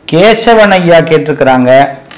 கேசவன் ஐயா கேட்டிருக்கிறாங்க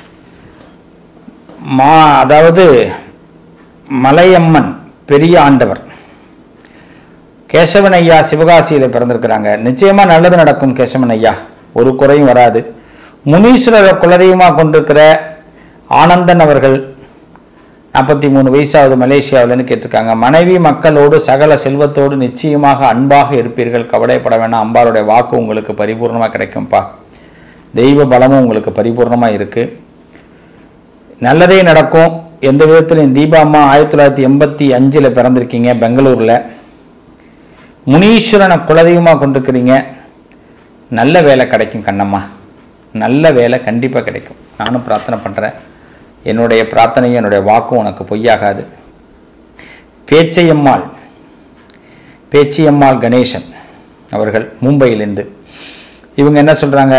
மா அதாவது மலையம்மன் பெரிய ஆண்டவர் கேசவன் ஐயா சிவகாசியில் பிறந்திருக்கிறாங்க நிச்சயமா நல்லது நடக்கும் கேசவன் ஐயா ஒரு குறையும் வராது முனீஸ்வரரை குலதெய்வமாக கொண்டிருக்கிற ஆனந்தன் அவர்கள் நாற்பத்தி மூணு வயசாவது மலேசியாவிலேருந்து கேட்டிருக்காங்க மனைவி மக்களோடு சகல செல்வத்தோடு நிச்சயமாக அன்பாக இருப்பீர்கள் கவலைப்பட வேணாம் அம்பாளுடைய வாக்கு உங்களுக்கு பரிபூர்ணமாக கிடைக்கும்ப்பா தெய்வ பலமும் உங்களுக்கு பரிபூர்ணமாக இருக்குது நல்லதே நடக்கும் எந்த விதத்திலும் தீபா அம்மா ஆயிரத்தி தொள்ளாயிரத்தி எண்பத்தி அஞ்சில் பிறந்திருக்கீங்க பெங்களூரில் முனீஸ்வரனை குலதெய்வமாக கொண்டிருக்கிறீங்க நல்ல வேலை கிடைக்கும் கண்ணம்மா நல்ல வேலை கண்டிப்பாக கிடைக்கும் நானும் பிரார்த்தனை பண்ணுறேன் என்னுடைய பிரார்த்தனையும் என்னுடைய வாக்கும் உனக்கு பொய்யாகாது பேச்சையம்மாள் பேச்சியம்மாள் கணேசன் அவர்கள் மும்பையிலேருந்து இவங்க என்ன சொல்கிறாங்க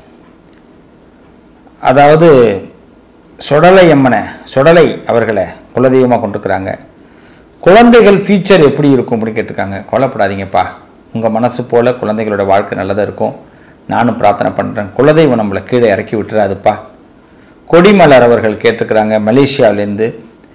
அதாவது சொடலை அம்மனை சொடலை அவர்களை குலதெய்வமாக கொண்டிருக்கிறாங்க குழந்தைகள் ஃபியூச்சர் எப்படி இருக்கும் அப்படின்னு கேட்டிருக்காங்க கவலைப்படாதீங்கப்பா உங்கள் மனசு போல் குழந்தைகளோட வாழ்க்கை நல்லதாக இருக்கும் நானும் பிரார்த்தனை பண்ணுறேன் குலதெய்வம் நம்மளை கீழே இறக்கி விட்டுறாதுப்பா கொடிமலர் அவர்கள் கேட்டிருக்கிறாங்க மலேசியாவிலேருந்து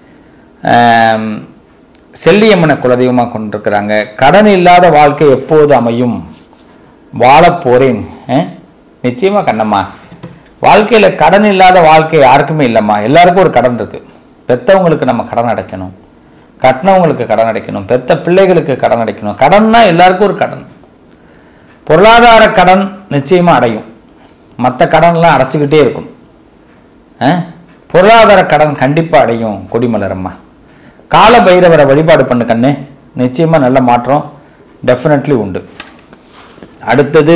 ஆம், செல்லியம்மனை குலதெய்வமாக கொண்டிருக்கிறாங்க கடன் இல்லாத வாழ்க்கை எப்போது அமையும் வாழப் போறேன் அஹ்? நிச்சயமா கண்ணம்மா வாழ்க்கையில் கடன் இல்லாத வாழ்க்கை யாருக்குமே இல்லைம்மா எல்லாருக்கும் ஒரு கடன் இருக்கு பெத்தவங்களுக்கு நம்ம கடன் அடைக்கணும் கட்டினவங்களுக்கு கடன் அடைக்கணும் பெத்த பிள்ளைகளுக்கு கடன் அடைக்கணும் கடன்னா எல்லாருக்கும் ஒரு கடன் பொருளாதார கடன் நிச்சயமா அடையும் மற்ற கடன்லாம் அடைச்சிக்கிட்டே இருக்கணும் அஹ்? பொருளாதார கடன் கண்டிப்பாக அடையும் கொடிமலரம்மா கால பைரவரை வழிபாடு பண்ணு கண்ணு நிச்சயமா நல்ல மாற்றம் டெஃபினெட்லி உண்டு அடுத்தது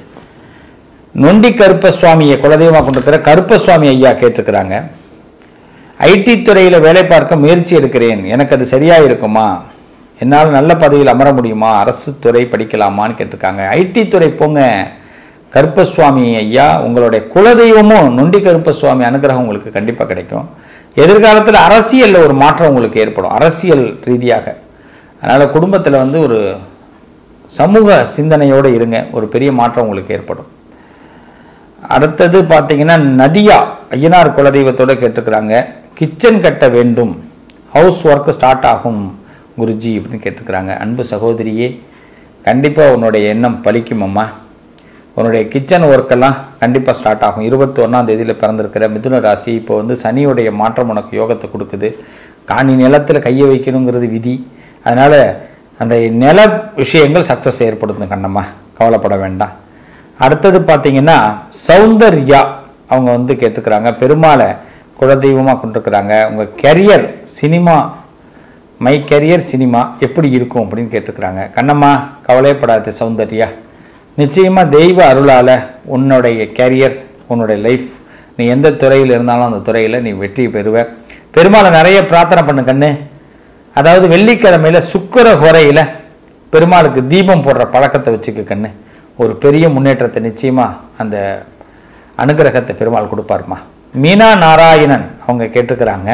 நொண்டி கருப்பசுவாமியை குலதெய்வமாக கொண்டிருக்கிற கருப்பசுவாமி ஐயா கேட்டிருக்கிறாங்க ஐடி துறையில் வேலை பார்க்க முயற்சி எடுக்கிறேன் எனக்கு அது சரியா இருக்குமா என்னால் நல்ல பதவியில் அமர முடியுமா அரசு துறை படிக்கலாமான்னு கேட்டிருக்காங்க ஐடி துறை போங்க கருப்பசுவாமி ஐயா உங்களுடைய குலதெய்வமும் நொண்டி கருப்பசுவாமி அனுகிரகம் உங்களுக்கு கண்டிப்பாக கிடைக்கும் எதிர்காலத்தில் அரசியலில் ஒரு மாற்றம் உங்களுக்கு ஏற்படும் அரசியல் ரீதியாக அதனால் குடும்பத்தில் வந்து ஒரு சமூக சிந்தனையோடு இருங்க ஒரு பெரிய மாற்றம் உங்களுக்கு ஏற்படும் அடுத்தது பார்த்தீங்கன்னா நதியா ஐயனார் குலதெய்வத்தோட கேட்டிருக்கிறாங்க கிச்சன் கட்ட வேண்டும் ஹவுஸ் ஒர்க் ஸ்டார்ட் ஆகும் குருஜி அப்படின்னு கேட்டிருக்கிறாங்க அன்பு சகோதரியே கண்டிப்பாக உன்னுடைய எண்ணம் பலிக்கும் அம்மா உன்னுடைய கிச்சன் ஒர்க்கெல்லாம் கண்டிப்பாக ஸ்டார்ட் ஆகும் இருபத்தி ஒன்றாம் தேதியில் பிறந்திருக்கிற மிதுன ராசி இப்போ வந்து சனியுடைய மாற்றம் உனக்கு யோகத்தை கொடுக்குது காணி நிலத்தில் கையை வைக்கணுங்கிறது விதி அதனால் அந்த நில விஷயங்கள் சக்ஸஸ் ஏற்படுத்தும் கண்ணம்மா கவலைப்பட வேண்டாம் அடுத்தது பார்த்தீங்கன்னா சௌந்தர்யா அவங்க வந்து கேட்டுக்கிறாங்க பெருமாளை குலதெய்வமாக கொண்டிருக்கிறாங்க உங்கள் career cinema my career cinema எப்படி இருக்கும் அப்படின்னு கேட்டுக்கிறாங்க கண்ணம்மா கவலைப்படாத சௌந்தர்யா நிச்சயமாக தெய்வ அருளால் உன்னுடைய கேரியர் உன்னுடைய லைஃப் நீ எந்த துறையில் இருந்தாலும் அந்த துறையில் நீ வெற்றி பெறுவ பெருமாளை நிறைய பிரார்த்தனை பண்ணு கண்ணு அதாவது வெள்ளிக்கிழமையில சுக்கிர ஹோரையில் பெருமாளுக்கு தீபம் போடுற பழக்கத்தை வச்சுக்க கண்ணு ஒரு பெரிய முன்னேற்றத்தை நிச்சயமா அந்த அனுகிரகத்தை பெருமாள் கொடுப்பாருமா மீனா நாராயணன் அவங்க கேட்டிருக்கிறாங்க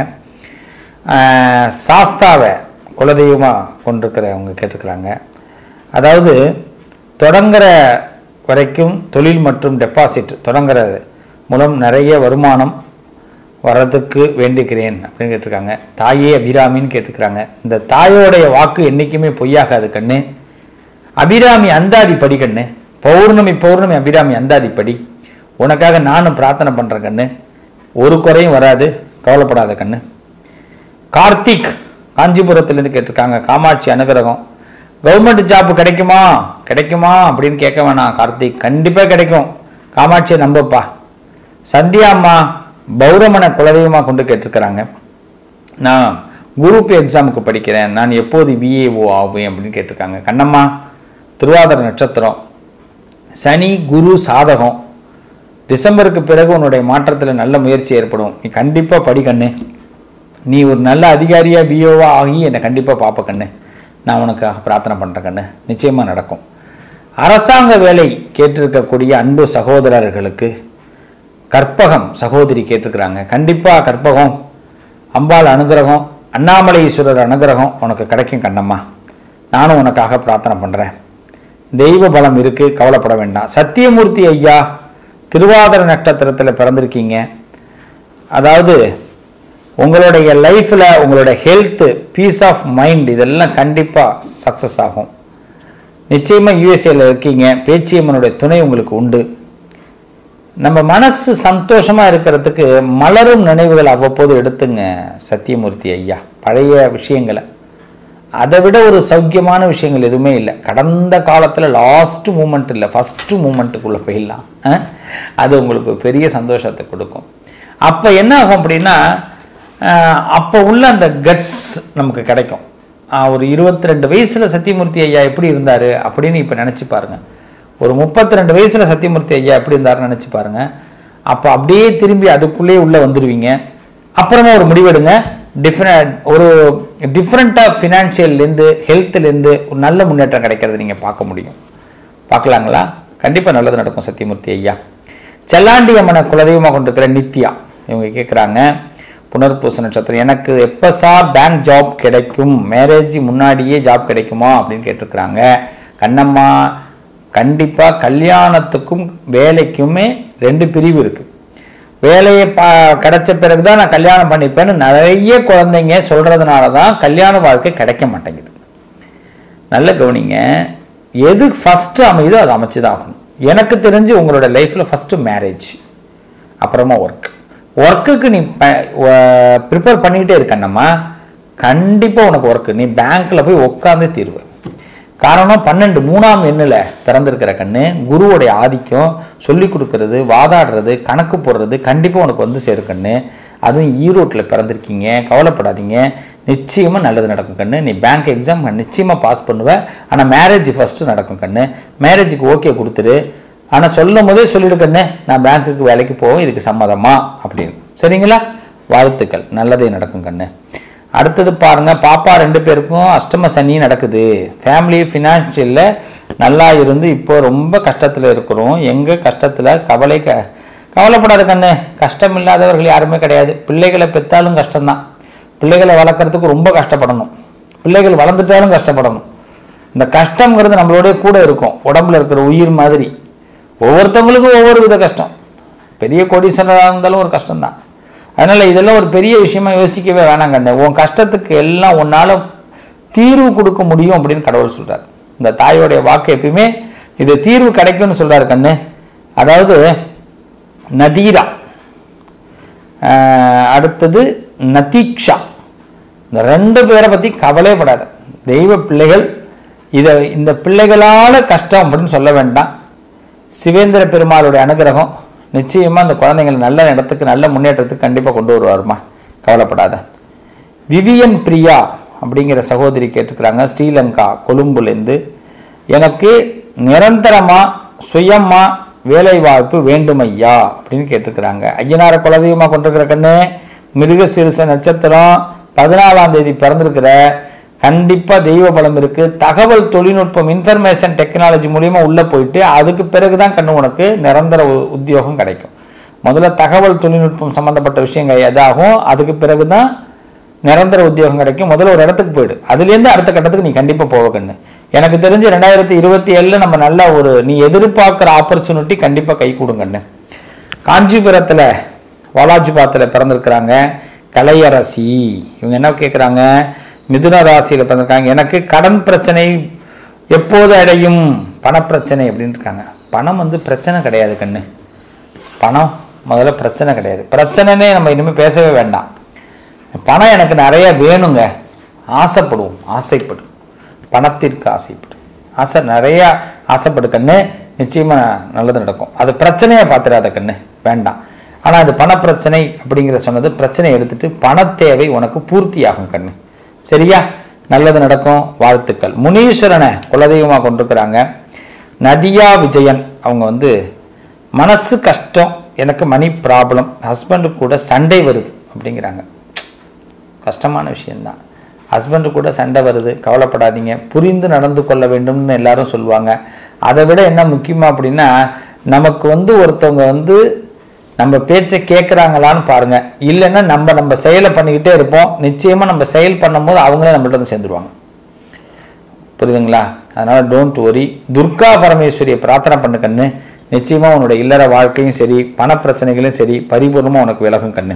ஆஹ், சாஸ்தாவை குலதெய்வமாக கொண்டிருக்கிறவங்க கேட்டிருக்கிறாங்க அதாவது தொடங்குற வரைக்கும் தொழில் மற்றும் டெபாசிட் தொடங்குறது மூலம் நிறைய வருமானம் வர்றதுக்கு வேண்டிக்கிறேன் அப்படின்னு கேட்டிருக்காங்க தாயே அபிராமின்னு கேட்டிருக்கிறாங்க இந்த தாயோடைய வாக்கு என்றைக்குமே பொய்யாகாது கண்ணு அபிராமி அந்தாதி படி கண்ணு பௌர்ணமி பௌர்ணமி அபிராமி அந்தாதி படி உனக்காக நானும் பிரார்த்தனை பண்ணுறேன் கண்ணு ஒரு குறையும் வராது கவலைப்படாத கண்ணு கார்த்திக் காஞ்சிபுரத்துலேருந்து கேட்டிருக்காங்க காமாட்சி அனுகிரகம் கவர்மெண்ட் ஜாப் கிடைக்குமா கிடைக்குமா அப்படின்னு கேட்க வேணாம் கார்த்திக் கண்டிப்பாக கிடைக்கும் காமாட்சியை நம்பப்பா சந்தியா அம்மா பௌரமனை குலதெய்வமாக கொண்டு கேட்டிருக்கிறாங்க நான் குரூப் எக்ஸாமுக்கு படிக்கிறேன் நான் எப்போது விஏஓ ஆவேன் அப்படின்னு கேட்டிருக்காங்க கண்ணம்மா திருவாதிர நட்சத்திரம் சனி குரு சாதகம் டிசம்பருக்கு பிறகு உன்னுடைய மாற்றத்தில் நல்ல முயற்சி ஏற்படும் நீ கண்டிப்பாக படி கண்ணு நீ ஒரு நல்ல அதிகாரியாக பிஓவா ஆகி என்னை கண்டிப்பாக பார்ப்ப கண்ணு நான் உனக்காக பிரார்த்தனை பண்ணுறேன் கண்ணு நிச்சயமாக நடக்கும் அரசாங்க வேலை கேட்டிருக்கக்கூடிய அன்பு சகோதரர்களுக்கு கற்பகம் சகோதரி கேட்டிருக்கிறாங்க கண்டிப்பாக கற்பகம் அம்பாள் அனுகிரகம் அண்ணாமலை ஈஸ்வரர் அனுகிரகம் உனக்கு கிடைக்கும் கண்ணம்மா நானும் உனக்காக பிரார்த்தனை பண்ணுறேன் தெய்வ பலம் இருக்கு கவலைப்பட வேண்டாம் சத்தியமூர்த்தி ஐயா திருவாதிர நட்சத்திரத்தில் பிறந்திருக்கீங்க அதாவது உங்களுடைய லைஃப்பில் உங்களுடைய ஹெல்த்து பீஸ் ஆஃப் மைண்ட் இதெல்லாம் கண்டிப்பாக சக்ஸஸ் ஆகும் நிச்சயமாக யூஎஸ்ஏல இருக்கீங்க பேச்சியம்மனுடைய துணை உங்களுக்கு உண்டு நம்ம மனசு சந்தோஷமா இருக்கிறதுக்கு மலரும் நினைவுகள் அவ்வப்போது எடுத்துங்க சத்தியமூர்த்தி ஐயா பழைய விஷயங்களை அதை விட ஒரு சௌக்கியமான விஷயங்கள் எதுவுமே இல்லை கடந்த காலத்தில் லாஸ்ட் மூமெண்ட் இல்லை ஃபஸ்ட்டு மூமெண்ட்டுக்குள்ளே போயிடலாம் அஹ்? அது உங்களுக்கு பெரிய சந்தோஷத்தை கொடுக்கும் அப்போ என்ன ஆகும் அப்படின்னா அஹ், அப்போ உள்ள அந்த கட்ஸ் நமக்கு கிடைக்கும் அஹ், ஒரு இருபத்தி ரெண்டு வயசில் சத்தியமூர்த்தி ஐயா எப்படி இருந்தார் அப்படின்னு இப்போ நினச்சி பாருங்க ஒரு முப்பத்தி ரெண்டு வயசில் சத்தியமூர்த்தி ஐயா எப்படி இருந்தாருன்னு நினச்சி பாருங்க அப்போ அப்படியே திரும்பி அதுக்குள்ளேயே உள்ளே வந்துடுவீங்க அப்புறமா ஒரு முடிவெடுங்க டிஃப்ரெண்ட் ஒரு டிஃப்ரெண்ட்டாக ஃபினான்ஷியல்லேருந்து ஹெல்த்லேருந்து ஒரு நல்ல முன்னேற்றம் கிடைக்கிறத நீங்கள் பார்க்க முடியும் பார்க்கலாங்களா கண்டிப்பாக நல்லது நடக்கும் சத்தியமூர்த்தி ஐயா செல்லாண்டி அம்மனை குலதெய்வமாக கொண்டிருக்கிற நித்யா இவங்க கேட்குறாங்க புனர்பூச நட்சத்திரம் எனக்கு எப்போ சார் பேங்க் ஜாப் கிடைக்கும் மேரேஜ் முன்னாடியே ஜாப் கிடைக்குமா அப்படின்னு கேட்டிருக்கிறாங்க கண்ணம்மா கண்டிப்பாக கல்யாணத்துக்கும் வேலைக்குமே ரெண்டு பிரிவு இருக்குது வேலையை பா கிடைச்ச பிறகு தான் நான் கல்யாணம் பண்ணிப்பேன்னு நிறைய குழந்தைங்க சொல்கிறதுனால தான் கல்யாண வாழ்க்கை கிடைக்க மாட்டேங்குது நல்ல கவனிங்க எது ஃபஸ்ட்டு அமையுதோ அது அமைச்சு தான் ஆகணும் எனக்கு தெரிஞ்சு உங்களோட லைஃப்பில் ஃபஸ்ட்டு மேரேஜ் அப்புறமா ஒர்க் ஒர்க்குக்கு நீ ப்ரிப்பேர் பண்ணிக்கிட்டே இருக்கண்ணம்மா கண்டிப்பாக உனக்கு ஒர்க்கு நீ பேங்க்கில் போய் உட்காந்தே தீர்வு காரணம் பன்னெண்டு மூணாம் எண்ணில் பிறந்திருக்கிற கண்ணு குருவோடைய ஆதிக்கம் சொல்லி கொடுக்கறது வாதாடுறது கணக்கு போடுறது கண்டிப்பாக உனக்கு வந்து சேரும் கண்ணு அதுவும் ஈரோட்டில் பிறந்திருக்கீங்க கவலைப்படாதீங்க நிச்சயமாக நல்லது நடக்கும் கண்ணு நீ பேங்க் எக்ஸாம் நிச்சயமாக பாஸ் பண்ணுவ ஆனால் மேரேஜ் ஃபஸ்ட்டு நடக்கும் கண்ணு மேரேஜுக்கு ஓகே கொடுத்துரு ஆனால் சொல்லும் போதே சொல்லிடு கண்ணு நான் பேங்க்குக்கு வேலைக்கு போவோம் இதுக்கு சம்மதமா அப்படின்னு சரிங்களா வாழ்த்துக்கள் நல்லதே நடக்கும் கண்ணு அடுத்தது பாருங்க பாப்பா ரெண்டு பேருக்கும் அஷ்டம சனி நடக்குது ஃபேமிலி ஃபினான்ஷியலில் நல்லா இருந்து இப்போ ரொம்ப கஷ்டத்தில் இருக்கிறோம் எங்க கஷ்டத்தில் கவலை க கவலைப்படாத கண்ணு கஷ்டம் இல்லாதவர்கள் யாருமே கிடையாது பிள்ளைகளை பெற்றாலும் கஷ்டம்தான் பிள்ளைகளை வளர்க்குறதுக்கு ரொம்ப கஷ்டப்படணும் பிள்ளைகள் வளர்ந்துட்டாலும் கஷ்டப்படணும் இந்த கஷ்டங்கிறது நம்மளோட கூட இருக்கும் உடம்புல இருக்கிற உயிர் மாதிரி ஒவ்வொருத்தவங்களுக்கும் ஒவ்வொரு வித கஷ்டம் பெரிய கோடீஸ்வரராக இருந்தாலும் ஒரு கஷ்டம்தான் அதனால் இதெல்லாம் ஒரு பெரிய விஷயமா யோசிக்கவே வேணாம் கண்ணு உன் கஷ்டத்துக்கு எல்லாம் உன்னால் தீர்வு கொடுக்க முடியும் அப்படின்னு கடவுள் சொல்கிறார் இந்த தாயோடைய வாக்கு எப்பயுமே இது தீர்வு கிடைக்கும்னு சொல்கிறார் கண்ணு அதாவது நதீரா ஆஹ் அடுத்தது நதீக்ஷா இந்த ரெண்டு பேரை பற்றி கவலைப்படாத தெய்வ பிள்ளைகள் இதை இந்த பிள்ளைகளால் கஷ்டம் அப்படின்னு சொல்ல வேண்டாம் சிவேந்திர பெருமாளுடைய அனுகிரகம் நிச்சயமாக அந்த குழந்தைங்களை நல்ல இடத்துக்கு நல்ல முன்னேற்றத்துக்கு கண்டிப்பாக கொண்டு வருவாருமா கவலைப்படாத விவியன் பிரியா அப்படிங்கிற சகோதரி கேட்டுக்கிறாங்க ஸ்ரீலங்கா கொழும்புலேருந்து எனக்கு நிரந்தரமாக சுயமா வேலை வாய்ப்பு வேண்டும் ஐயா அப்படின்னு கேட்டிருக்கிறாங்க ஐயனார குலதெய்வமாக கொண்டிருக்கிற கண்ணு மிருக சிறுச நட்சத்திரம் பதினாலாம் தேதி பிறந்திருக்கிற கண்டிப்பா தெய்வ பலம் இருக்கு தகவல் தொழில்நுட்பம் இன்ஃபர்மேஷன் டெக்னாலஜி மூலியமா உள்ள போயிட்டு அதுக்கு பிறகுதான் கண்ணு உனக்கு நிரந்தர உ- உத்தியோகம் கிடைக்கும் முதல்ல தகவல் தொழில்நுட்பம் சம்பந்தப்பட்ட விஷயங்கள் எதாகும் அதுக்கு பிறகுதான் நிரந்தர உத்தியோகம் கிடைக்கும் முதல்ல ஒரு இடத்துக்கு போயிடு அதுலேருந்து அடுத்த கட்டத்துக்கு நீ கண்டிப்பா போக கண்ணு எனக்கு தெரிஞ்சு ரெண்டாயிரத்தி இருபத்தி ஏழுல நம்ம நல்ல ஒரு நீ எதிர்பார்க்குற ஆப்பர்ச்சுனிட்டி கண்டிப்பா கை கொடுங்கண்ணு காஞ்சிபுரத்துல வாலாஜிபாத்தில் பிறந்திருக்கிறாங்க கலையரசி இவங்க என்ன கேட்குறாங்க மிதுன ராசியில் பிறந்திருக்காங்க எனக்கு கடன் பிரச்சனை எப்போது அடையும் பணப்பிரச்சனை அப்படின்னு இருக்காங்க பணம் வந்து பிரச்சனை கிடையாது கண்ணு பணம் முதல்ல பிரச்சனை கிடையாது பிரச்சனைனே நம்ம இனிமேல் பேசவே வேண்டாம் பணம் எனக்கு நிறைய வேணுங்க ஆசைப்படுவோம் ஆசைப்படும் பணத்திற்கு ஆசைப்படும் ஆசை நிறைய ஆசைப்படு கண்ணு நிச்சயமா நல்லது நடக்கும் அது பிரச்சனையை பார்த்துடாத கண்ணு வேண்டாம் ஆனா அது பணப்பிரச்சனை அப்படிங்கிற சொன்னது பிரச்சனையை எடுத்துட்டு பண தேவை உனக்கு பூர்த்தியாகும் கண்ணு சரியா நல்லது நடக்கும் வாழ்த்துக்கள் முனீஸ்வரனை குலதெய்வமா கொண்டிருக்கிறாங்க நதியா விஜயன் அவங்க வந்து மனசு கஷ்டம் எனக்கு மணி ப்ராப்ளம் ஹஸ்பண்டு கூட சண்டை வருது அப்படிங்கிறாங்க கஷ்டமான விஷயம்தான் ஹஸ்பண்டு கூட சண்டை வருது கவலைப்படாதீங்க புரிந்து நடந்து கொள்ள வேண்டும்னு எல்லாரும் சொல்லுவாங்க அதை விட என்ன முக்கியமா அப்படின்னா நமக்கு வந்து ஒருத்தவங்க வந்து நம்ம பேச்சை கேட்குறாங்களான்னு பாருங்க இல்லைன்னா நம்ம நம்ம செயலை பண்ணிக்கிட்டே இருப்போம் நிச்சயமா நம்ம செயல் பண்ணும்போது அவங்களே நம்மள்ட்ட வந்து சேர்ந்துருவாங்க புரியுதுங்களா அதனால டோன்ட் worry துர்கா பரமேஸ்வரியை பிரார்த்தனை பண்ணு கண்ணு நிச்சயமாக உன்னோட இல்லற வாழ்க்கையும் சரி பணப்பிரச்சனைகளும் சரி பரிபூர்ணமாக உனக்கு விலகும் கண்ணு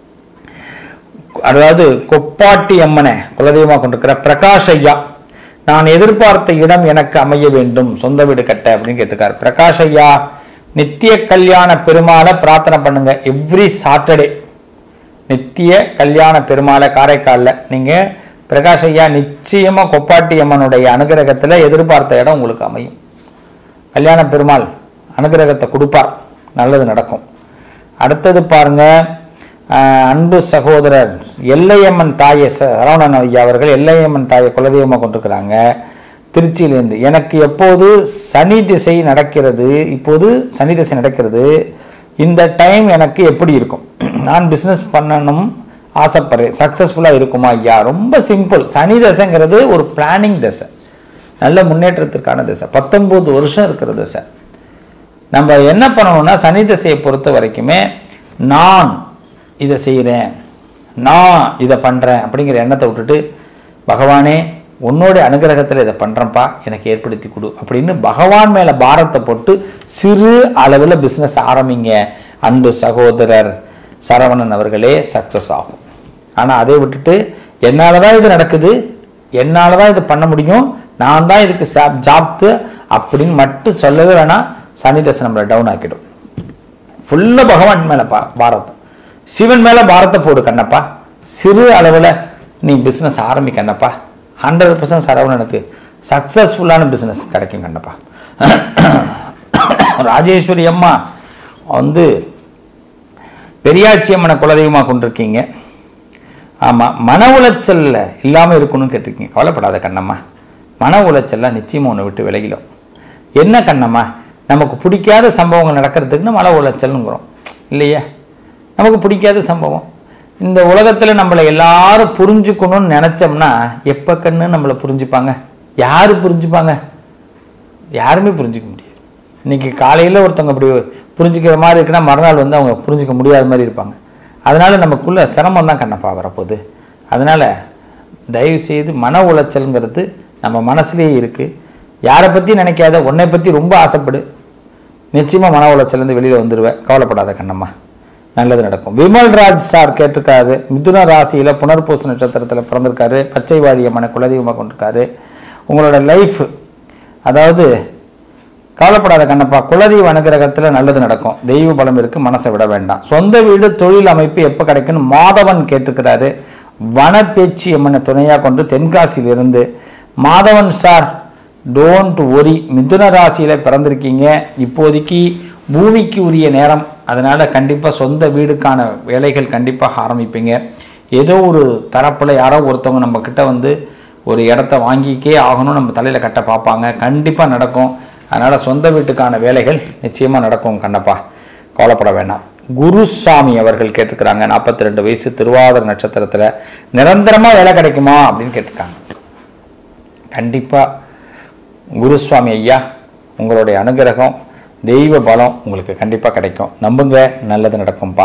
அதாவது கொப்பாட்டி அம்மனை குலதெய்வமாக கொண்டிருக்கிற பிரகாஷ் ஐயா நான் எதிர்பார்த்த இடம் எனக்கு அமைய வேண்டும் சொந்த வீடு கட்ட அப்படின்னு கேட்டிருக்காரு பிரகாஷ் ஐயா நித்திய கல்யாண பெருமாளை பிரார்த்தனை பண்ணுங்க எவ்ரி சாட்டர்டே நித்திய கல்யாண பெருமாளை காரைக்காலில் நீங்கள் பிரகாஷ் ஐயா நிச்சயமாக கொப்பாட்டி அம்மனுடைய அனுகிரகத்தில் எதிர்பார்த்த இடம் உங்களுக்கு அமையும் கல்யாண பெருமாள் அனுகிரகத்தை கொடுப்பார் நல்லது நடக்கும் அடுத்தது பாருங்க ஆஹ், அன்பு சகோதரர் எல்லையம்மன் தாயை ச- சரவணன் ஐயா அவர்கள் எல்லையம்மன் தாயை குலதெய்வமாக கொண்டிருக்கிறாங்க திருச்சியிலேருந்து எனக்கு எப்போது சனி திசை நடக்கிறது இப்போது சனி திசை நடக்கிறது இந்த டைம் எனக்கு எப்படி இருக்கும் நான் பிஸ்னஸ் பண்ணணும் ஆசைப்படுறேன் சக்ஸஸ்ஃபுல்லாக இருக்குமா ஐயா ரொம்ப சிம்பிள் சனி தசைங்கிறது ஒரு பிளானிங் தசை நல்ல முன்னேற்றத்திற்கான திசை பத்தொன்பது வருஷம் இருக்கிற திசை நம்ம என்ன பண்ணணும்னா சனி திசையை பொறுத்த வரைக்குமே நான் இதை செய்கிறேன் நான் இதை பண்ணுறேன் அப்படிங்கிற எண்ணத்தை விட்டுட்டு பகவானே உன்னோட அனுகிரகத்தில் இதை பண்ணுறேன்ப்பா எனக்கு ஏற்படுத்தி கொடு அப்படின்னு பகவான் மேலே பாரத்தை போட்டு சிறு அளவில் பிஸ்னஸ் ஆரம்பிங்க அன்பு சகோதரர் சரவணன் அவர்களே சக்ஸஸ் ஆகும் ஆனால் அதை விட்டுட்டு என்னால் தான் இது நடக்குது என்னால் தான் இது பண்ண முடியும் நான் தான் இதுக்கு ஜாப்து அப்படின்னு மட்டும் சொல்லவே வேணாம் சனி தசை நம்மளை டவுன் ஆக்கிடும் ஃபுல்லாக பகவான் மேலே பா பாரதம் சிவன் மேலே பாரத்தை போடு கண்ணப்பா சிறு அளவில் நீ பிஸ்னஸ் ஆரம்பி கண்ணப்பா ஹண்ட்ரட் பர்சன்ட் சரவணனுக்கு சக்ஸஸ்ஃபுல்லான பிஸ்னஸ் கிடைக்கும் கண்ணப்பா ராஜேஸ்வரி அம்மா வந்து பெரியாட்சி அம்மனை குலதெய்வமாக கொண்டிருக்கீங்க ஆமாம் மன உளைச்சல்ல இல்லாமல் இருக்கணும்னு கேட்டிருக்கீங்க கவலைப்படாத கண்ணம்மா மன உளைச்சல்லாம் நிச்சயமாக ஒன்று விட்டு விலகிடும் என்ன கண்ணம்மா நமக்கு பிடிக்காத சம்பவங்கள் நடக்கிறதுக்குன்னு மன உளைச்சல்னுங்கிறோம் இல்லையா நமக்கு பிடிக்காத சம்பவம் இந்த உலகத்தில் நம்மளை எல்லாரும் புரிஞ்சுக்கணும்னு நினச்சோம்னா எப்போ கண்ணு நம்மளை புரிஞ்சுப்பாங்க யார் புரிஞ்சுப்பாங்க யாருமே புரிஞ்சுக்க முடியாது இன்னைக்கு காலையில் ஒருத்தவங்க அப்படி புரிஞ்சுக்கிற மாதிரி இருக்குன்னா மறுநாள் வந்து அவங்க புரிஞ்சுக்க முடியாத மாதிரி இருப்பாங்க அதனால நமக்குள்ள சிரமம் தான் கண்ணப்பா வரப்போகுது அதனால தயவு செய்து மன உளைச்சல்ங்கிறது நம்ம மனசுலேயே இருக்குது யாரை பற்றி நினைக்காத உன்னை பற்றி ரொம்ப ஆசைப்படு நிச்சயமாக மன உளைச்சல்லேருந்து வெளியில் வந்துடுவேன் கவலைப்படாத கண்ணம்மா நல்லது நடக்கும் விமல்ராஜ் சார் கேட்டிருக்காரு மிதுன ராசியில் புனர்பூச நட்சத்திரத்தில் பிறந்திருக்காரு பச்சை வாழியம்மனை குலதெய்வமாக கொண்டிருக்காரு உங்களோட லைஃப் அதாவது கவலைப்படாத கண்ணப்பா குலதெய்வ அனுகிரகத்தில் நல்லது நடக்கும் தெய்வ பலம் இருக்கு மனசை விட வேண்டாம் சொந்த வீடு தொழில் அமைப்பு எப்போ கிடைக்குன்னு மாதவன் கேட்டுக்கிறாரு வனப்பேச்சி அம்மனை துணையாக கொண்டு தென்காசியிலிருந்து மாதவன் சார் டோன்ட் ஒரி மிதுன ராசியில் பிறந்திருக்கீங்க இப்போதைக்கு பூமிக்கு உரிய நேரம் அதனால் கண்டிப்பாக சொந்த வீடுக்கான வேலைகள் கண்டிப்பாக ஆரம்பிப்பீங்க ஏதோ ஒரு தரப்பில் யாரோ ஒருத்தவங்க நம்ம கிட்ட வந்து ஒரு இடத்த வாங்கிக்கே ஆகணும் நம்ம தலையில் கட்ட பார்ப்பாங்க கண்டிப்பாக நடக்கும் அதனால் சொந்த வீட்டுக்கான வேலைகள் நிச்சயமாக நடக்கும் கண்ணப்பா கவலைப்பட வேண்டாம் குருசாமி அவர்கள் கேட்டிருக்கிறாங்க நாற்பத்தி ரெண்டு வயசு திருவாதிர நட்சத்திரத்தில் நிரந்தரமாக வேலை கிடைக்குமா அப்படின்னு கேட்டிருக்காங்க கண்டிப்பாக குருசுவாமி ஐயா உங்களுடைய அனுகிரகம் தெய்வ பலம் உங்களுக்கு கண்டிப்பாக கிடைக்கும் நம்புங்க நல்லது நடக்கும்பா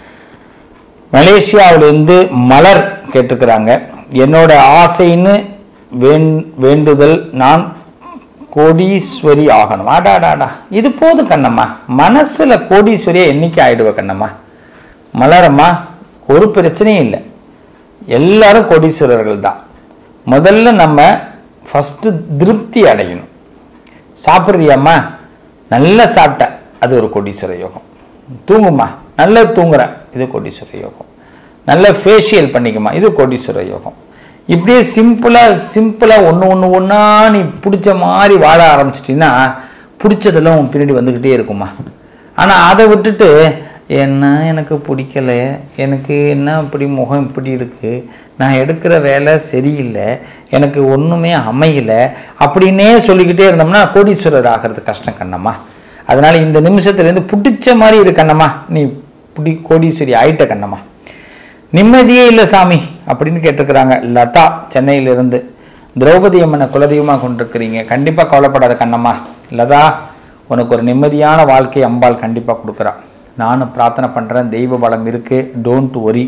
மலேசியாவிலிருந்து மலர் கேட்டிருக்கிறாங்க என்னோட ஆசைன்னு வேண் வேண்டுதல் நான் கோடீஸ்வரி ஆகணும் ஆடாடாடா இது போதும் கண்ணம்மா மனசுல கோடீஸ்வரியா என்னைக்கு ஆயிடுவ கண்ணம்மா மலரம்மா ஒரு பிரச்சனையும் இல்லை எல்லாரும் கோடீஸ்வரர்கள் தான் முதல்ல நம்ம ஃபஸ்ட்டு திருப்தி அடையணும் சாப்பிட்றியாம்மா நல்லா சாப்பிட்ட அது ஒரு கோடீஸ்வர யோகம் தூங்குமா நல்லா தூங்குற இது கோடீஸ்வர யோகம் நல்ல ஃபேஷியல் பண்ணிக்குமா இது கோடீஸ்வர யோகம் இப்படியே சிம்பிளாக சிம்பிளாக ஒன்று ஒன்று ஒன்றா நீ பிடிச்ச மாதிரி வாழ ஆரம்பிச்சிட்டின்னா பிடிச்சதெல்லாம் உன் பின்னாடி வந்துக்கிட்டே இருக்குமா ஆனால் அதை விட்டுட்டு என்ன எனக்கு பிடிக்கல எனக்கு என்ன இப்படி முகம் இப்படி இருக்குது நான் எடுக்கிற வேலை சரியில்லை எனக்கு ஒன்றுமே அமையலை அப்படின்னே சொல்லிக்கிட்டே இருந்தோம்னா கோடீஸ்வரர் ஆகிறது கஷ்டம் கண்ணம்மா அதனால் இந்த நிமிஷத்துலேருந்து பிடிச்ச மாதிரி இரு கண்ணம்மா நீ பிடி கோடீஸ்வரி ஆயிட்ட கண்ணம்மா நிம்மதியே இல்லை சாமி அப்படின்னு கேட்டிருக்கிறாங்க லதா சென்னையிலிருந்து திரௌபதி அம்மனை குலதெய்வமாக கொண்டிருக்கிறீங்க கண்டிப்பாக கவலைப்படாத கண்ணம்மா லதா உனக்கு ஒரு நிம்மதியான வாழ்க்கை அம்பாள் கண்டிப்பாக கொடுக்குறா நானும் பிரார்த்தனை பண்ணுறேன் தெய்வ பலம் இருக்குது டோன்ட் ஒரி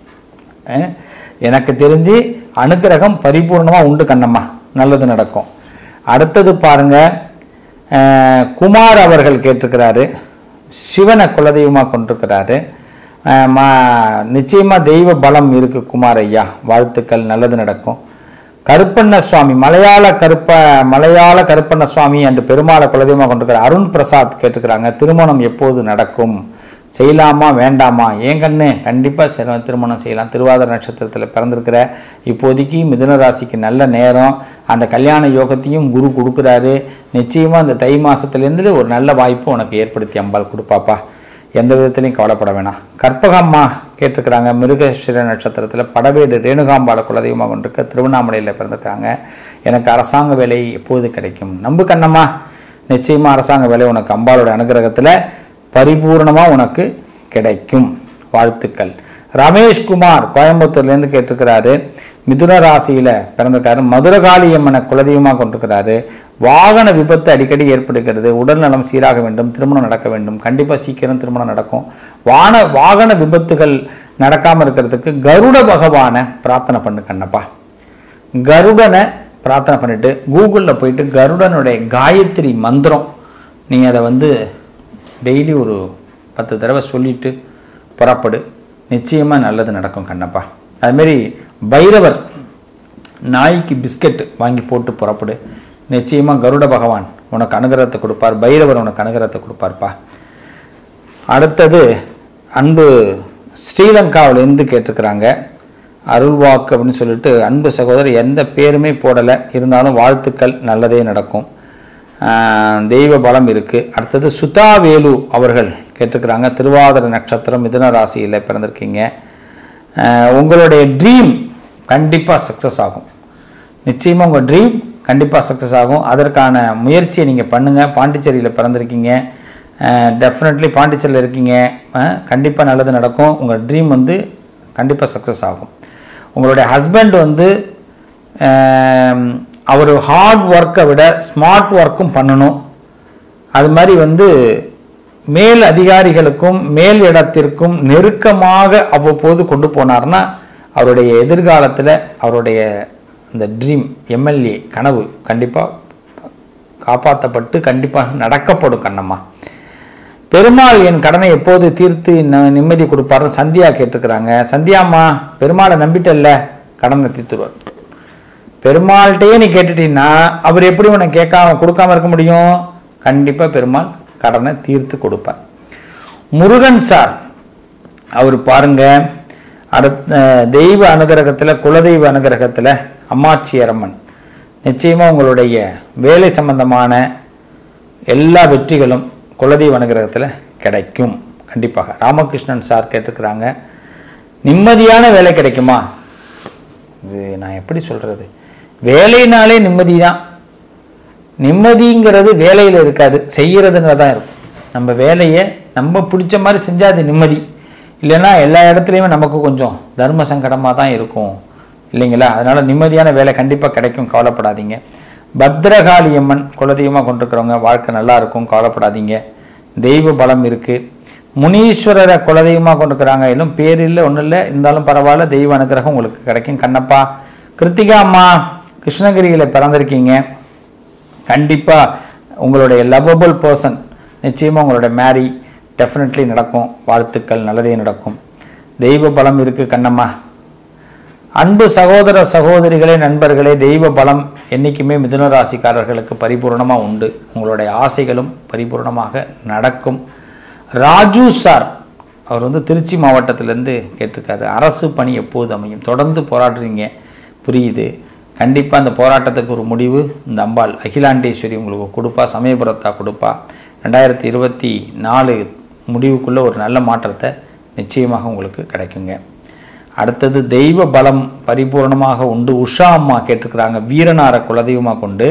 எனக்கு தெரிஞ்சு அனுக்கிரகம் பரிபூர்ணமாக உண்டு கண்ணம்மா நல்லது நடக்கும் அடுத்தது பாருங்க அஹ், குமார் அவர்கள் கேட்டிருக்கிறாரு சிவனை குலதெய்வமாக கொண்டிருக்கிறாரு அஹ், மா நிச்சயமாக தெய்வ பலம் இருக்கு குமார் ஐயா வாழ்த்துக்கள் நல்லது நடக்கும் கருப்பண்ண சுவாமி மலையாள கருப்ப மலையாள கருப்பண்ண சுவாமி என்று பெருமாளை குலதெய்வமாக கொண்டிருக்கிற அருண் பிரசாத் கேட்டுக்கிறாங்க திருமணம் எப்போது நடக்கும் செய்யலாமா வேண்டாமா ஏன் கண்ணு கண்டிப்பாக சில திருமணம் செய்யலாம் திருவாதிரை நட்சத்திரத்தில் பிறந்திருக்கிற இப்போதைக்கு மிதுன ராசிக்கு நல்ல நேரம் அந்த கல்யாண யோகத்தையும் குரு கொடுக்குறாரு நிச்சயமாக அந்த தை மாதத்துலேருந்து ஒரு நல்ல வாய்ப்பு உனக்கு ஏற்படுத்தி அம்பாள் கொடுப்பாப்பா எந்த விதத்துலையும் கவலைப்பட வேணாம் கற்பகம்மா கேட்டிருக்கிறாங்க மிருகஷிர நட்சத்திரத்தில் படவேடு ரேணுகாம்பாளை குலதெய்வமாக கொண்டிருக்க திருவண்ணாமலையில் பிறந்திருக்காங்க எனக்கு அரசாங்க வேலை எப்போது கிடைக்கும் நம்பு கண்ணம்மா நிச்சயமாக அரசாங்க வேலை உனக்கு அம்பாளோட அனுகிரகத்தில் பரிபூர்ணமாக உனக்கு கிடைக்கும் வாழ்த்துக்கள் ரமேஷ்குமார் கோயம்புத்தூர்லேருந்து கேட்டிருக்கிறாரு மிதுன ராசியில் பிறந்திருக்காரு மதுரகாளியம்மனை குலதெய்வமாக கொண்டிருக்கிறாரு வாகன விபத்து அடிக்கடி ஏற்படுகிறது உடல் நலம் சீராக வேண்டும் திருமணம் நடக்க வேண்டும் கண்டிப்பாக சீக்கிரம் திருமணம் நடக்கும் வான வாகன விபத்துகள் நடக்காமல் இருக்கிறதுக்கு கருட பகவானை பிரார்த்தனை பண்ணு கண்ணப்பா கருடனை பிரார்த்தனை பண்ணிட்டு கூகுளில் போயிட்டு கருடனுடைய காயத்ரி மந்திரம் நீ அதை வந்து டெய்லி ஒரு பத்து தடவை சொல்லிட்டு புறப்படு நிச்சயமாக நல்லது நடக்கும் கண்ணப்பா அதுமாரி பைரவர் நாய்க்கு பிஸ்கட் வாங்கி போட்டு புறப்படு நிச்சயமாக கருட பகவான் உனக்கு அனுகிரகத்தை கொடுப்பார் பைரவர் உனக்கு அனுகிரகத்தை கொடுப்பார்ப்பா அடுத்தது அன்பு ஸ்ரீலங்காவிலேருந்து கேட்டிருக்கிறாங்க அருள்வாக்கு அப்படின்னு சொல்லிட்டு அன்பு சகோதரர் எந்த பேருமே போடலை இருந்தாலும் வாழ்த்துக்கள் நல்லதே நடக்கும் ஆஹ் தெய்வ பலம் இருக்குது அடுத்தது சுதாவேலு அவர்கள் கேட்டிருக்கிறாங்க திருவாதிரை நட்சத்திரம் மிதுன ராசியில் பிறந்திருக்கீங்க ஆஹ் உங்களுடைய ட்ரீம் கண்டிப்பாக சக்ஸஸ் ஆகும் நிச்சயமாக உங்கள் ட்ரீம் கண்டிப்பாக சக்ஸஸ் ஆகும் அதற்கான முயற்சியை நீங்கள் பண்ணுங்கள் பாண்டிச்சேரியில் பிறந்திருக்கீங்க டெஃபினெட்லி பாண்டிச்சேரியில் இருக்கீங்க கண்டிப்பாக நல்லது நடக்கும் உங்கள் ட்ரீம் வந்து கண்டிப்பாக சக்ஸஸ் ஆகும் உங்களுடைய ஹஸ்பண்ட் வந்து அவர் ஹார்ட் ஒர்க்கை விட ஸ்மார்ட் ஒர்க்கும் பண்ணணும் அது மாதிரி வந்து மேல் அதிகாரிகளுக்கும் மேல் இடத்திற்கும் நெருக்கமாக அவ்வப்போது கொண்டு போனார்னா அவருடைய எதிர்காலத்தில் அவருடைய இந்த ட்ரீம் எம்எல்ஏ கனவு கண்டிப்பாக காப்பாற்றப்பட்டு கண்டிப்பாக நடக்கப்படும் கண்ணம்மா பெருமாள் என் கடனை எப்போது தீர்த்து ந- நிம்மதி கொடுப்பாருன்னு சந்தியா கேட்டிருக்கிறாங்க சந்தியாம்மா பெருமாளை நம்பிட்டல்ல கடனை தீர்த்துருவார் பெருமாள்கிட்டயே நீ கேட்டுட்டீங்கன்னா அவர் எப்படி உனக்கு கேட்காம கொடுக்காம இருக்க முடியும் கண்டிப்பாக பெருமாள் கடனை தீர்த்து கொடுப்பார் முருகன் சார் அவர் பாருங்க அடுத்த தெய்வ அனுகிரகத்தில் குலதெய்வ அனுகிரகத்தில் அம்மாச்சியரம்மன் நிச்சயமாக உங்களுடைய வேலை சம்பந்தமான எல்லா வெற்றிகளும் குலதெய்வ அனுகிரகத்தில் கிடைக்கும் கண்டிப்பாக ராமகிருஷ்ணன் சார் கேட்டிருக்கிறாங்க நிம்மதியான வேலை கிடைக்குமா இது நான் எப்படி சொல்கிறது வேலைனாலே நிம்மதி தான் நிம்மதிங்கிறது வேலையில் இருக்காது செய்கிறதுங்க தான் இருக்கும் நம்ம வேலையை நம்ம பிடிச்ச மாதிரி செஞ்சால் அது நிம்மதி இல்லைன்னா எல்லா இடத்துலையுமே நமக்கு கொஞ்சம் தர்ம சங்கடமாக தான் இருக்கும் இல்லைங்களா அதனால் நிம்மதியான வேலை கண்டிப்பாக கிடைக்கும் கவலைப்படாதீங்க பத்ரகாளி அம்மன் குலதெய்வமாக கொண்டிருக்கிறவங்க வாழ்க்கை நல்லா இருக்கும் கவலைப்படாதீங்க தெய்வ பலம் இருக்குது முனீஸ்வரரை குலதெய்வமாக கொண்டிருக்கிறாங்க இன்னும் பேர் இல்லை ஒன்றும் இல்லை இருந்தாலும் பரவாயில்ல தெய்வ அனுகிரகம் உங்களுக்கு கிடைக்கும் கண்ணப்பா கிருத்திகா அம்மா கிருஷ்ணகிரியில் பிறந்திருக்கீங்க கண்டிப்பாக உங்களுடைய லவ்வபிள் பர்சன் நிச்சயமாக உங்களோட மேரி டெஃபினெட்லி நடக்கும் வாழ்த்துக்கள் நல்லதே நடக்கும் தெய்வ பலம் இருக்குது கண்ணம்மா அன்பு சகோதர சகோதரிகளே நண்பர்களே தெய்வ பலம் என்றைக்குமே மிதுன ராசிக்காரர்களுக்கு பரிபூர்ணமாக உண்டு உங்களுடைய ஆசைகளும் பரிபூர்ணமாக நடக்கும் ராஜு சார் அவர் வந்து திருச்சி மாவட்டத்திலேருந்து கேட்டிருக்காரு அரசு பணி எப்போது அமையும் தொடர்ந்து போராடுறீங்க புரியுது கண்டிப்பாக அந்த போராட்டத்துக்கு ஒரு முடிவு இந்த அம்பாள் அகிலாண்டேஸ்வரி உங்களுக்கு கொடுப்பா சமயபுரத்தா கொடுப்பா ரெண்டாயிரத்தி இருபத்தி நாலு முடிவுக்குள்ளே ஒரு நல்ல மாற்றத்தை நிச்சயமாக உங்களுக்கு கிடைக்குங்க அடுத்தது தெய்வ பலம் பரிபூர்ணமாக உண்டு உஷா அம்மா கேட்டிருக்கிறாங்க வீரனார குலதெய்வமாக கொண்டு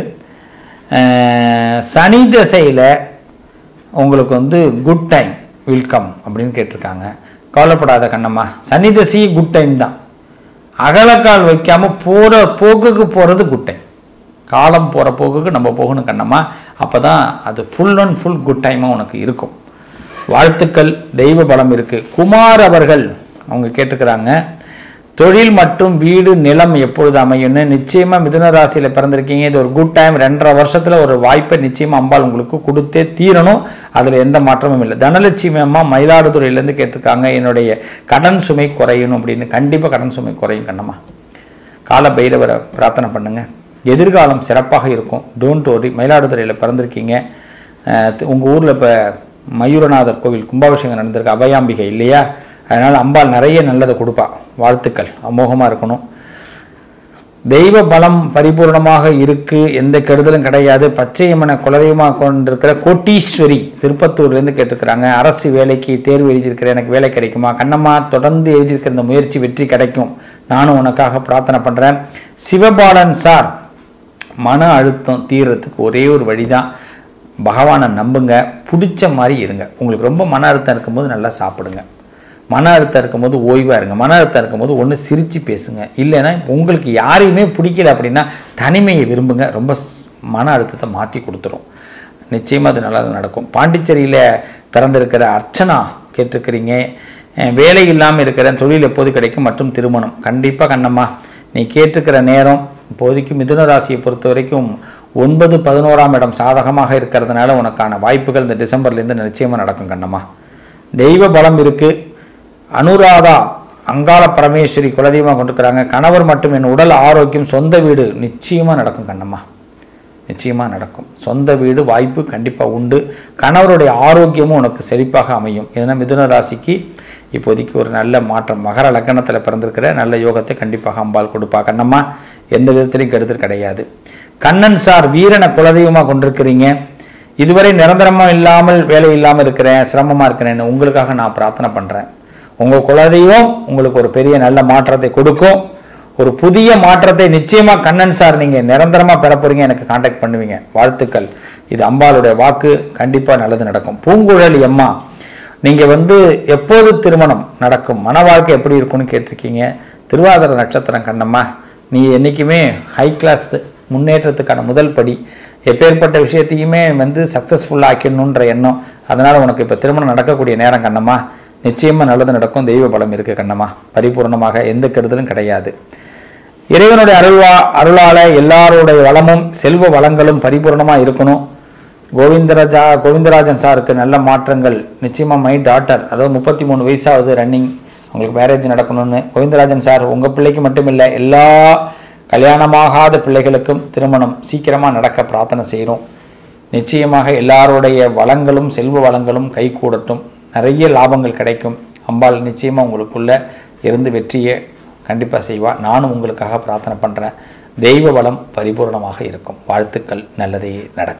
அஹ், சனி திசையில் உங்களுக்கு வந்து குட் டைம் வெல்கம் அப்படின்னு கேட்டிருக்காங்க கவலைப்படாத கண்ணம்மா சனி திசை குட் டைம் தான் அகலக்கால் வைக்காம போகிற போக்குக்கு போகிறது குட் டைம் காலம் போகிற போக்குக்கு நம்ம போகணும் கண்ணம்மா அப்போ தான் அது ஃபுல் அண்ட் ஃபுல் குட் டைமாக உனக்கு இருக்கும் வாழ்த்துக்கள் தெய்வ பலம் இருக்குது குமார் அவர்கள் அவங்க கேட்டுக்கிறாங்க தொழில் மற்றும் வீடு நிலம் எப்பொழுது அமையும்னு நிச்சயமா மிதுன ராசியில பிறந்திருக்கீங்க இது ஒரு குட் டைம் ரெண்டரை வருஷத்துல ஒரு வாய்ப்பை நிச்சயமா அம்பாள் உங்களுக்கு கொடுத்தே தீரணும் அதுல எந்த மாற்றமும் இல்லை தனலட்சுமி அம்மா மயிலாடுதுறையிலேருந்து கேட்டிருக்காங்க என்னுடைய கடன் சுமை குறையணும் அப்படின்னு கண்டிப்பா கடன் சுமை குறையும் கண்ணம்மா கால பைரவரை பிரார்த்தனை பண்ணுங்க எதிர்காலம் சிறப்பாக இருக்கும் டோன்ட் ஓரி மயிலாடுதுறையில் பிறந்திருக்கீங்க அஹ் தி- உங்க ஊர்ல இப்போ மயூரநாதர் கோவில் கும்பாபிஷேகம் நடந்திருக்கு அபயாம்பிகை இல்லையா அதனால் அம்பாள் நிறைய நல்லதை கொடுப்பா வாழ்த்துக்கள் அமோகமாக இருக்கணும் தெய்வ பலம் பரிபூர்ணமாக இருக்கு எந்த கெடுதலும் கிடையாது பச்சையம்மனை குலதெய்வமாக கொண்டிருக்கிற கோட்டீஸ்வரி திருப்பத்தூர்லேருந்து கேட்டிருக்கிறாங்க அரசு வேலைக்கு தேர்வு எழுதியிருக்கிறேன் எனக்கு வேலை கிடைக்குமா கண்ணம்மா தொடர்ந்து எழுதியிருக்கிற இந்த முயற்சி வெற்றி கிடைக்கும் நானும் உனக்காக பிரார்த்தனை பண்ணுறேன் சிவபாலன் சார் மன அழுத்தம் தீர்றதுக்கு ஒரே ஒரு வழிதான் பகவானை நம்புங்க பிடிச்ச மாதிரி இருங்க உங்களுக்கு ரொம்ப மன அழுத்தம் இருக்கும்போது நல்லா சாப்பிடுங்க மன அழுத்தம் இருக்கும்போது ஓய்வாக இருங்க மன அழுத்தம் இருக்கும்போது ஒன்று சிரித்து பேசுங்க இல்லைன்னா உங்களுக்கு யாரையுமே பிடிக்கல அப்படின்னா தனிமையை விரும்புங்க ரொம்ப ஸ்- மன அழுத்தத்தை மாற்றி கொடுத்துரும் நிச்சயமாக அது நல்லா நடக்கும் பாண்டிச்சேரியில் பிறந்திருக்கிற அர்ச்சனா கேட்டிருக்கிறீங்க அஹ் வேலை இல்லாமல் இருக்கிற தொழில் எப்போது கிடைக்கும் மற்றும் திருமணம் கண்டிப்பாக கண்ணம்மா நீ கேட்டிருக்கிற நேரம் இப்போதைக்கு மிதுன ராசியை பொறுத்த வரைக்கும் ஒன்பது பதினோராம் இடம் சாதகமாக இருக்கிறதுனால உனக்கான வாய்ப்புகள் இந்த டிசம்பர்லேருந்து நிச்சயமாக நடக்கும் கண்ணம்மா தெய்வ பலம் இருக்கு அனுராதா அங்காள பரமேஸ்வரி குலதெய்வமாக கொண்டிருக்கிறாங்க கணவர் மற்றும் என் உடல் ஆரோக்கியம் சொந்த வீடு நிச்சயமாக நடக்கும் கண்ணம்மா நிச்சயமாக நடக்கும் சொந்த வீடு வாய்ப்பு கண்டிப்பாக உண்டு கணவருடைய ஆரோக்கியமும் உனக்கு செழிப்பாக அமையும் ஏன்னா மிதுன ராசிக்கு இப்போதைக்கு ஒரு நல்ல மாற்றம் மகர லக்னத்தில் பிறந்திருக்கிற நல்ல யோகத்தை கண்டிப்பாக அம்பாள் கொடுப்பா கண்ணம்மா எந்த விதத்திலையும் கெடுதல் கிடையாது கண்ணன் சார் வீரனை குலதெய்வமாக கொண்டிருக்கிறீங்க இதுவரை நிரந்தரமாக இல்லாமல் வேலை இல்லாமல் இருக்கிறேன் சிரமமாக இருக்கிறேன்னு உங்களுக்காக நான் பிரார்த்தனை பண்ணுறேன் உங்கள் குலதெய்வம் உங்களுக்கு ஒரு பெரிய நல்ல மாற்றத்தை கொடுக்கும் ஒரு புதிய மாற்றத்தை நிச்சயமா கண்ணன் சார் நீங்க நிரந்தரமா பெற போறீங்க எனக்கு காண்டாக்ட் பண்ணுவீங்க வாழ்த்துக்கள் இது அம்பாளுடைய வாக்கு கண்டிப்பா நல்லது நடக்கும் பூங்குழலி அம்மா நீங்க வந்து எப்போது திருமணம் நடக்கும் மன வாழ்க்கை எப்படி இருக்கும்னு கேட்டிருக்கீங்க திருவாதிர நட்சத்திரம் கண்ணம்மா நீ என்னைக்குமே ஹை கிளாஸ் முன்னேற்றத்துக்கான முதல் படி எப்பேற்பட்ட விஷயத்தையுமே வந்து சக்ஸஸ்ஃபுல்லாக ஆக்கணுன்ற எண்ணம் அதனால உனக்கு இப்போ திருமணம் நடக்கக்கூடிய நேரம் கண்ணம்மா நிச்சயமா நல்லது நடக்கும் தெய்வ பலம் இருக்கு கண்ணம்மா பரிபூர்ணமாக எந்த கெடுதலும் கிடையாது இறைவனுடைய அருள்வா அருளால எல்லாருடைய வளமும் செல்வ வளங்களும் பரிபூர்ணமா இருக்கணும் கோவிந்தராஜா கோவிந்தராஜன் சாருக்கு நல்ல மாற்றங்கள் நிச்சயமா மை டாட்டர் அதாவது முப்பத்தி மூணு வயசாகுது ரன்னிங் உங்களுக்கு மேரேஜ் நடக்கணும்னு கோவிந்தராஜன் சார் உங்க பிள்ளைக்கு மட்டும் இல்லை எல்லா கல்யாணமாகாத பிள்ளைகளுக்கும் திருமணம் சீக்கிரமா நடக்க பிரார்த்தனை செய்கிறோம் நிச்சயமாக எல்லாருடைய வளங்களும் செல்வ வளங்களும் கைகூடட்டும் நிறைய லாபங்கள் கிடைக்கும் அம்பாள் நிச்சயமா உங்களுக்குள்ள இருந்து வெற்றியை கண்டிப்பாக செய்வா நானும் உங்களுக்காக பிரார்த்தனை பண்ணுறேன் தெய்வ வளம் பரிபூர்ணமாக இருக்கும் வாழ்த்துக்கள் நல்லதே நடக்கும்